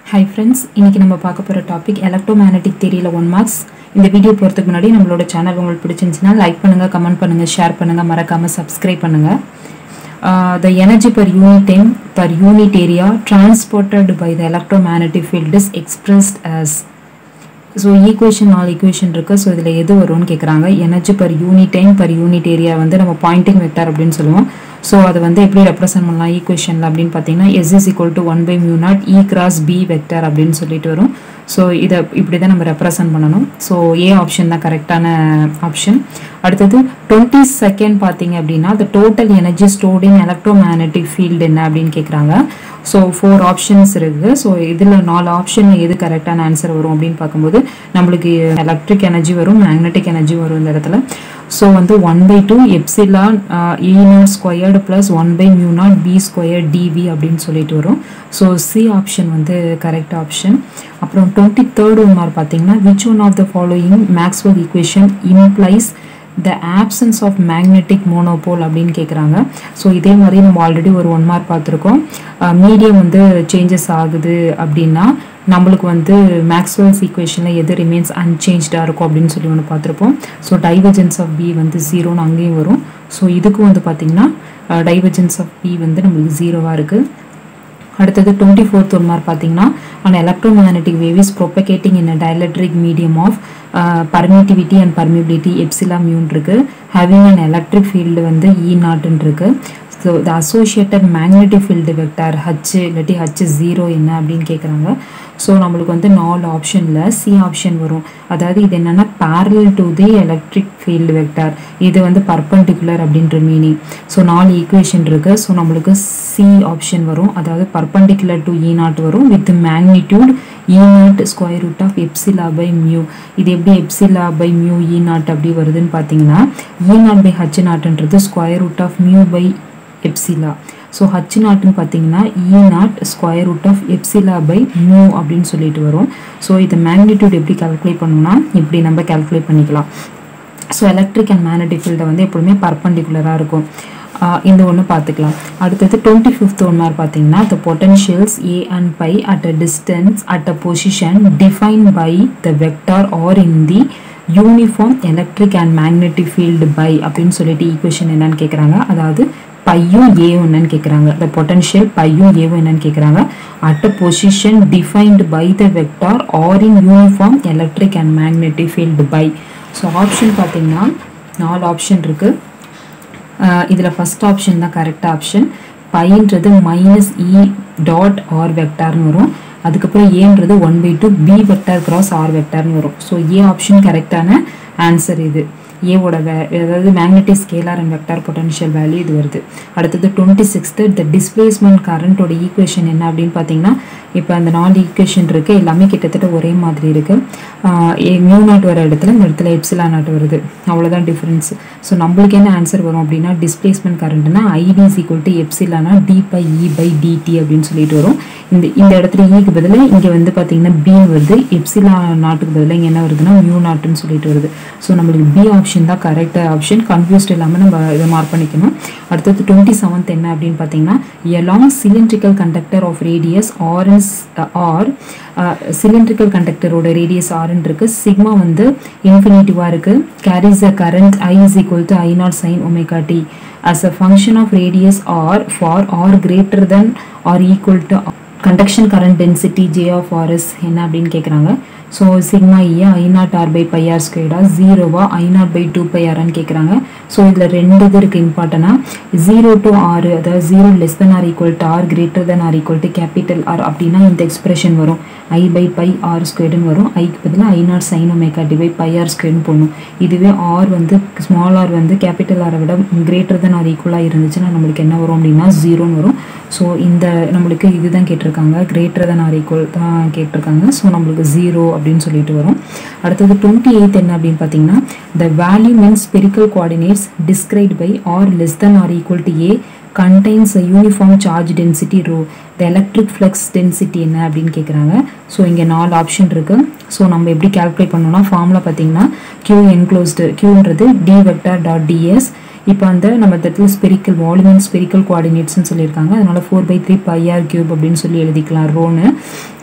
Hi friends இன்னைக்கு நம்ம பார்க்க போகிற டாபிக் எலக்ட்ரோமேக்னெட்டிக் தியரியில் ஒன் மார்க்ஸ் இந்த வீடியோ போகிறதுக்கு முன்னாடி நம்மளோட சேனல் உங்களுக்கு பிடிச்சிருந்துச்சுன்னா லைக் பண்ணுங்கள் கமெண்ட் பண்ணுங்கள் ஷேர் பண்ணுங்கள் மறக்காமல் சப்ஸ்கிரைப் பண்ணுங்கள் the energy per unit time per unit area transported by the electromagnetic field is expressed as so equation நாலு ஈக்குவேஷன் இருக்குது ஸோ இதில் எது வரும்னு கேட்குறாங்க energy per unit time per unit area வந்து நம்ம பாயிண்டிங் வெக்டார் அப்படின்னு சொல்லுவோம் ஸோ அதை வந்து எப்படி ரெப்ரசென்ட் பண்ணலாம் ஈக்குவேஷனில் அப்படின்னு பார்த்தீங்கன்னா S is equal to one by mu naught E cross B vector அப்படின்னு சொல்லிட்டு வரும் ஸோ இதை இப்படி தான் நம்ம ரெப்ரசென்ட் பண்ணணும் ஸோ ஏ ஆப்ஷன் தான் கரெக்டான ஆப்ஷன் அடுத்தது டுவெண்ட்டி செகண்ட் பார்த்தீங்க அப்படின்னா the total energy stored in electromagnetic field என்ன அப்படின்னு கேட்குறாங்க ஸோ ஃபோர் ஆப்ஷன்ஸ் இருக்குது ஸோ இதில் நாலு ஆப்ஷன் எது கரெக்டான ஆன்சர் வரும் அப்படின்னு பார்க்கும்போது நம்மளுக்கு எலக்ட்ரிக் எனர்ஜி வரும் மேக்னெட்டிக் எனர்ஜி வரும் இந்த இடத்துல ஸோ வந்து one by two epsilon E naught squared plus one by mu naught B square dV அப்படின்னு சொல்லிட்டு வரும் ஸோ சி ஆப்ஷன் வந்து கரெக்ட் ஆப்ஷன் அப்புறம் டுவெண்ட்டி தேர்ட் ஒன் மார்க் பார்த்தீங்கன்னா which one of the following Maxwell equation implies the absence of magnetic monopole அப்படின்னு கேட்குறாங்க so இதே மாதிரி நம்ம ஆல்ரெடி ஒரு ஒன் மார்க் பார்த்துருக்கோம் மீடியம் வந்து சேஞ்சஸ் ஆகுது அப்படின்னா நம்மளுக்கு வந்து மேக்ஸ்வெல்ஸ் ஈக்குவேஷனில் எது ரிமைன்ஸ் அன்சேஞ்ச்டாக இருக்கும் அப்படின்னு சொல்லி ஒன்று பார்த்துருப்போம் ஸோ டைவர்ஜென்ஸ் ஆஃப் பி வந்து ஜீரோன்னு அங்கேயும் வரும் ஸோ இதுக்கும் வந்து பார்த்திங்கன்னா டைவர்ஜென்ஸ் ஆஃப் பி வந்து நம்மளுக்கு ஜீரோவாக இருக்குது அடுத்தது டுவெண்ட்டி ஃபோர்த் ஒன் மார்க் பார்த்தீங்கன்னா and electromagnetic wave is propagating in a dielectric medium of permittivity and permeability epsilon mu இருக்கு ஹேவிங் அண்ட் எலக்ட்ரிக் ஃபீல்டு வந்து இ நாட்டுன்னு இருக்கு so the associated magnetic field vector H இல்லாட்டி H zero என்ன அப்படின்னு கேட்குறாங்க so நம்மளுக்கு வந்து நாலு ஆப்ஷனில் சி ஆப்ஷன் வரும் அதாவது இது என்னென்னா parallel to the electric field vector இது வந்து பர்பண்டிகுலர் அப்படின்ற மீனிங் ஸோ நாலு ஈக்குவேஷன் இருக்குது ஸோ நம்மளுக்கு சி ஆப்ஷன் வரும் அதாவது பர்பண்டிகுலர் டு இ நாட் வரும் with magnitude E naught square root of epsilon by mu இது எப்படி epsilon by mu E naught அப்படி வருதுன்னு பார்த்தீங்கன்னா இ நாட் பை ஹச் நாட்ன்றது square root of mu by epsilon so H நாட்னு பார்த்தீங்கன்னா E naught square root of epsilon by mu அப்படின்னு சொல்லிட்டு வரும் ஸோ இது மேக்னிடியூட் எப்படி கால்குலேட் பண்ணணும்னா இப்படி நம்ம கால்குலேட் பண்ணிக்கலாம் ஸோ எலக்ட்ரிக் அண்ட் மேக்னெட்டிக் ஃபீல்டை வந்து எப்பொழுதுமே பர்பண்டிகுலராக இருக்கும் இந்த ஒன்று பார்த்துக்கலாம் அடுத்தது டுவெண்ட்டி ஃபிஃப்த் ஒன் மார்க் பார்த்தீங்கன்னா the potentials A and phi at a distance at a position define by the vector R in the uniform electric and magnetic field phi அப்படின்னு சொல்லிட்டு ஈக்குவேஷன் என்னன்னு கேட்குறாங்க அதாவது பையும் ஏவும் என்னன்னு கேட்குறாங்க த பொட்டன்ஷியல் பையும் ஏவும் என்னன்னு கேட்குறாங்க at a position defined by the vector R in uniform electric and magnetic field phi so option பார்த்தீங்கன்னா நாலு ஆப்ஷன் இருக்குது இதில் ஃபஸ்ட் ஆப்ஷன் தான் கரெக்ட் ஆப்ஷன் பைன்றது மைனஸ் இ டாட் ஆர் வெக்டார்னு வரும் அதுக்கப்புறம் ஏன்றது one by two B vector cross R வெக்டார்னு வரும் ஸோ ஏ ஆப்ஷன் கரெக்டான ஆன்சர் இது ஏவோட வே அதாவது magnetic scalar and vector potential value இது வருது அடுத்தது டுவெண்ட்டி சிக்ஸ்த்து த டிஸ்பிளேஸ்மெண்ட் கரண்ட்டோட ஈக்குவேஷன் என்ன அப்படின்னு பார்த்தீங்கன்னா இப்போ அந்த நாலு ஈக்குவேஷன் இருக்குது எல்லாமே கிட்டத்தட்ட ஒரே மாதிரி இருக்குது மியூ நாட் வர இடத்துல இந்த இடத்துல எப்சிலா நாட் வருது அவ்வளோதான் டிஃப்ரென்ஸ் ஸோ நம்மளுக்கு என்ன ஆன்சர் வரும் அப்படின்னா டிஸ்பிளேஸ்மெண்ட் கரண்ட்னா ஐடி இஸ் ஈக்குவல் டு எப்சிலானா D by E by DT அப்படின்னு சொல்லிட்டு வரும் இந்த இந்த இடத்துல ஈக்கு பதிலாக இங்கே வந்து பார்த்தீங்கன்னா பி வருது எப்சிலா நாட்டுக்கு பதிலாக இங்கே என்ன வருதுன்னா மியூ நாட்டுன்னு சொல்லிட்டு வருது ஸோ நம்மளுக்கு பி ஆப்ஷன் தான் கரெக்ட் ஆப்ஷன் கன்ஃபியூஸ்ட் இல்லாமல் நம்ம இதை மார்க் பண்ணிக்கணும் அடுத்தது டுவெண்ட்டி செவன்த் என்ன அப்படின்னு பார்த்தீங்கன்னா a long cylindrical conductor of radius RS R cylindrical கண்டக்டரோட ரேடியஸ் ஆர்ன்னு இருக்கு சிக்மா வந்து இன்ஃபினிட்டிவாக இருக்கு carries a current I is equal to I naught sine omega T as a function of radius R for R greater than R equal to conduction current density J of RS என்ன அப்படின்னு கேட்குறாங்க so sigma EA I naught R by pi R ஸ்கொயர்டா ஜீரோவா I naught by two by ஆர்னு கேட்குறாங்க so இதில் ரெண்டு இது இருக்குது இம்பார்ட்டனாக ஜீரோ டு ஆறு அதாவது zero less than R equal to R greater than R equal to capital R அப்படின்னா இந்த எக்ஸ்பிரஷன் வரும் ஐ பை பை ஆர் ஸ்கொயர்டுன்னு வரும் ஐக்கு பதிலாக I naught sine omega T by pi R ஸ்கொயர்னு போடணும் இதுவே ஆர் வந்து ஸ்மால் ஆர் வந்து கேபிட்டல் ஆரை விட கிரேட்டர் தென் ஆர் ஈக்குவலாக இருந்துச்சுன்னா நம்மளுக்கு என்ன வரும் அப்படின்னா ஜீரோன்னு வரும் ஸோ இந்த நம்மளுக்கு இதுதான் கேட்டிருக்காங்க கிரேட்டர் தென் ஆர் ஈக்குவல் தான் கேட்டிருக்காங்க ஸோ நம்மளுக்கு ஜீரோ அப்படின்னு சொல்லிட்டு வரும் அடுத்தது டுவெண்ட்டி எயித் என்ன அப்படின்னு பார்த்தீங்கன்னா the value mean spherical coordinates described by R less than R equal to A contains a uniform charge density rho the electric flux density என்ன அப்படின்னு கேட்குறாங்க ஸோ இங்கே நாலு ஆப்ஷன் இருக்குது ஸோ நம்ம எப்படி கால்குலேட் பண்ணோம்னா ஃபார்முலா பார்த்தீங்கன்னா கியூ என்க்ளோஸ்டு கியூன்றது டி வெக்டார் டாட் டிஎஸ் இப்போ வந்து நம்ம இந்த இடத்துல ஸ்பெரிக்கல் வால்யூம் அண்ட் ஸ்பெரிக்கல் கோஆர்டினேட்ஸ்னு சொல்லியிருக்காங்க அதனால four by three pi R cube அப்படின்னு சொல்லி எழுதிக்கலாம் ரோன்னு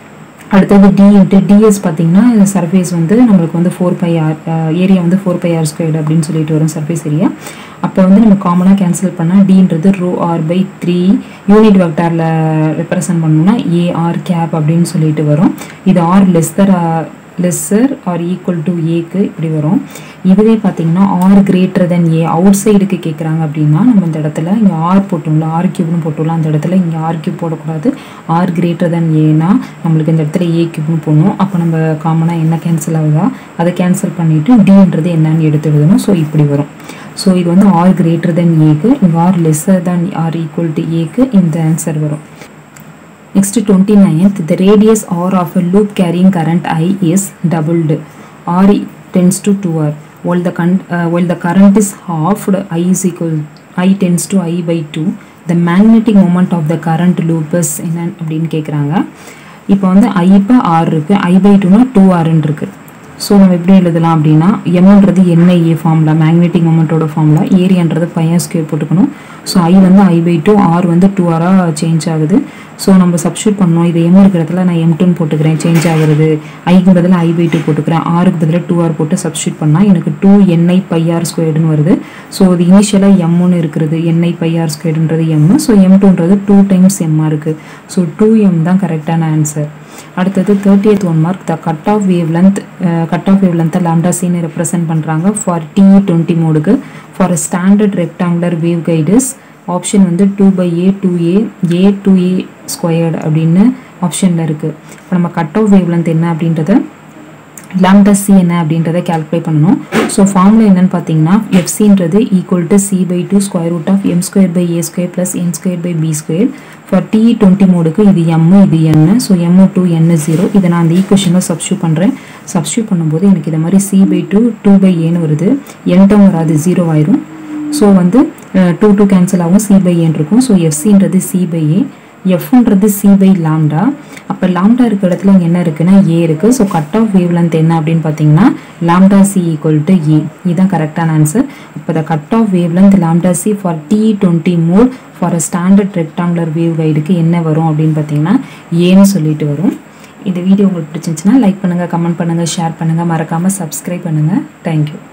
அடுத்தது டி இன்ட்டு டிஎஸ் பார்த்தீங்கன்னா சர்ஃபேஸ் வந்து நம்மளுக்கு வந்து ஃபோர் பை ஆர் ஏரியா வந்து ஃபோர் பை ஆர் ஸ்கொயர்டு அப்படின்னு சொல்லிட்டு வரும் சர்ஃபேஸ் ஏரியா அப்போ வந்து நம்ம காமனாக கேன்சல் பண்ணால் டின்றது rho R by three unit வெக்டாரில் ரெப்ரசன்ட் பண்ணோம்னா ஏஆர் கேப் அப்படின்னு சொல்லிட்டு வரும் இது R lesser lesser R equal to ஏக்கு இப்படி வரும் இதுவே பார்த்தீங்கன்னா ஆர் கிரேட்டர் தென் ஏ அவுட் சைடுக்கு கேட்குறாங்க அப்படின்னா நம்ம இந்த இடத்துல இங்கே ஆர் போட்டோம்ல ஆர் கியூப்னு போட்டோம்ல அந்த இடத்துல இங்கே ஆர் கியூப் போடக்கூடாது ஆர் கிரேட்டர் தென் ஏனா நம்மளுக்கு இந்த இடத்துல ஏ கியூப்னு போடணும் அப்போ நம்ம காமனாக என்ன கேன்சல் ஆகுதா அதை கேன்சல் பண்ணிவிட்டு டின்றது என்னன்னு எடுத்து எழுதணும் ஸோ இப்படி வரும் ஸோ இது வந்து ஆர் கிரேட்டர் தென் ஏக்கு இங்கே R lesser than R equal to ஏக்கு இந்த ஆன்சர் வரும் Next 29th, the radius r of a loop carrying current I is doubled. R tends to 2R. While the, con- uh, while the current is halved, I is equal, I tends to I by 2. The magnetic moment of the current loop is என்ன அப்படின்னு கேட்குறாங்க இப்போ வந்து ஐ இப்போ R இருக்குது ஐ by டூனா two ஆர்ன்னு இருக்குது so நம்ம எப்படி எழுதலாம் அப்படின்னா எம்ன்றது என்ஐஏ ஃபார்முலா மேக்னெட்டிக் மொமெண்ட்டோட ஃபார்முலா ஏரியான்றது பையன் ஸ்கேர் போட்டுக்கணும் ஸோ ஐ வந்து ஐ பை டூ ஆர் வந்து டூ ஆராக சேஞ்ச் ஆகுது ஸோ நம்ம சப்ஸ்டியூட் பண்ணோம் இது எம் இருக்கிற இடத்துல நான் எம் டூன்னு போட்டுக்கிறேன் சேஞ்ச் ஆகுறது ஐக்கு பதிலாக ஐ பை டூ போட்டுக்கிறேன் ஆருக்கு பதிலாக டூ ஆர் போட்டு சப்ஸ்டியூட் பண்ணால் எனக்கு டூ என்ஐ பை ஆர் ஸ்கொயர்டுன்னு வருது ஸோ இது இனிஷியலாக எம்முன்னு இருக்கிறது என்ஐ பை ஆர் ஸ்கொயர்டுன்றது எம் ஸோ எம் டூன்றது டூ டைம்ஸ் எம்மாக இருக்குது ஸோ டூ எம் தான் கரெக்டான ஆன்சர் அடுத்தது thirtieth one mark the cut off wavelength cut off வேவ் லென்த்தை லாம்டா சின்னு ரெப்ரசென்ட் பண்ணுறாங்க ஃபார் டி டுவெண்ட்டி மோடுக்கு for a standard rectangular waveguides option வந்து two by A two A A two A squared அப்படின்னு ஆப்ஷனில் இருக்குது இப்போ நம்ம கட் ஆஃப் வேவ் லென்த் என்ன அப்படின்றத லாம்டா சி என்ன அப்படின்றத கால்குலேட் பண்ணணும் ஸோ ஃபார்முலா என்னன்னு பார்த்தீங்கன்னா எஃப்சின்றது equal to C by two square root of M square by A square plus N square by B square for T twenty மோடுக்கு இது எம் இது N so M two N zero இதை நான் அந்த ஈக்குவேஷனில் சப்ஸ்டியூட் பண்ணுறேன் சப்ஸ்டியூட் பண்ணும்போது எனக்கு இதை மாதிரி C by two two by ஏன்னு வருது என் டேர்ம் வராது ஜீரோ ஆயிரும் ஸோ வந்து டூ டூ கேன்சல் ஆகும் சி பை ஏன் இருக்கும் ஸோ எஃப்சின்றது சி பை ஏ எஃப்ன்றது சி பை லாம்டா அப்போ லாம்டா இருக்க இடத்துல இங்கே என்ன இருக்குன்னா ஏ இருக்குது so cut off wavelength என்ன அப்படின்னு பார்த்தீங்கன்னா lambda C equal to A இதுதான் கரெக்டான ஆன்சர் இப்போ the cut off wavelength lambda C for T twenty mode for a standard rectangular வேவ் கைடுக்கு என்ன வரும் அப்படின்னு பார்த்தீங்கன்னா ஏன்னு சொல்லிட்டு வரும் இந்த வீடியோ உங்களுக்கு பிடிச்சிருந்துச்சுன்னா லைக் பண்ணுங்கள் கமெண்ட் பண்ணுங்கள் ஷேர் பண்ணுங்கள் மறக்காமல் சப்ஸ்கிரைப் பண்ணுங்கள் தேங்க்யூ